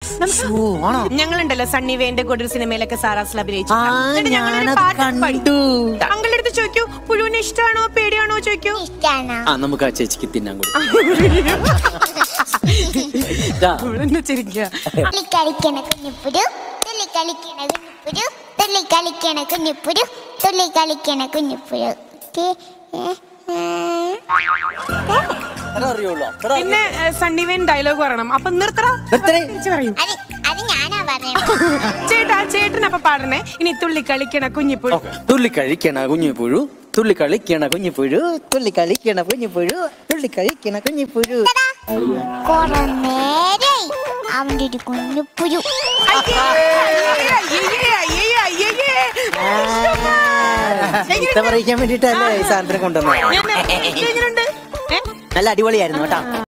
ഓ ആണോ ഞങ്ങളുണ്ടല്ലോ സണ്ണി വേന്റെ കൂടെ ഒരു സിനിമയിലൊക്കെ സാറാസിൽ അഭിനയിച്ചു ആ, എന്നിട്ട് ഞങ്ങളൊരു ഞാനത് പാട്ട് പാടി. കണ്ടു. അങ്കിളുടെ അടുത്ത് ചോദിക്കൂ പുഴുവിനെ ഇഷ്ടമാണോ പേടിയാണോ ചോദിക്കൂ ഇഷ്ടാണോ ആ നമുക്ക് ആ ചേച്ചിക്ക് തിന്നാൻ കൊടുക്കാം ദാ, ഇവളെന്നെ ചിരിക്കുക. തുള്ളി കളിക്കണ കുഞ്ഞിപ്പുരു തുള്ളി കളിക്കണ കുഞ്ഞിപ്പുരു തുള്ളി കളിക്കണ കുഞ്ഞിപ്പുരു തുള്ളി കളിക്കണ കുഞ്ഞിപ്പുരു ഓക്കേ. ഏ, ഏ. അത്ര അറിയുള്ളൂ അത്ര പിന്നെ ഏ, സണ്ണി വേൻ ഡയലോഗ് പറയണം അപ്പൊ നിർത്തറ നിർത്തണേ. തിരിച്ച് പറയൂ അത് അത് ഞാനാ പറഞ്ഞത് ചേട്ടാ ചേട്ടൻ അപ്പൊ പാടണേ ഇനി തുള്ളി കളിക്കണ കുഞ്ഞിപ്പുഴു തുള്ളി കഴിക്കണ കുഞ്ഞിപ്പുഴു തുള്ളി കളിക്കണ കുഞ്ഞിപ്പുഴു തുള്ളി കളിക്കണ കുഞ്ഞിപ്പുഴു തുള്ളി കഴിക്കണ കുഞ്ഞിപ്പുഴു കൊറേ നേരായി അവന്റെ ഒരു കുഞ്ഞിപ്പുരു അയ്യേ, അയ്യേ, അയ്യേ, അയ്യേ, അയ്യേ. ചീത്ത പറയിക്കാൻ വേണ്ടിട്ടല്ലേ ഈ സാധനത്തിന് കൊണ്ടുവന്നത് ഞാൻ- എങ്ങനെയുണ്ട് ഏ? നല്ല അടിപൊളിയായിരുന്നു കേട്ടോ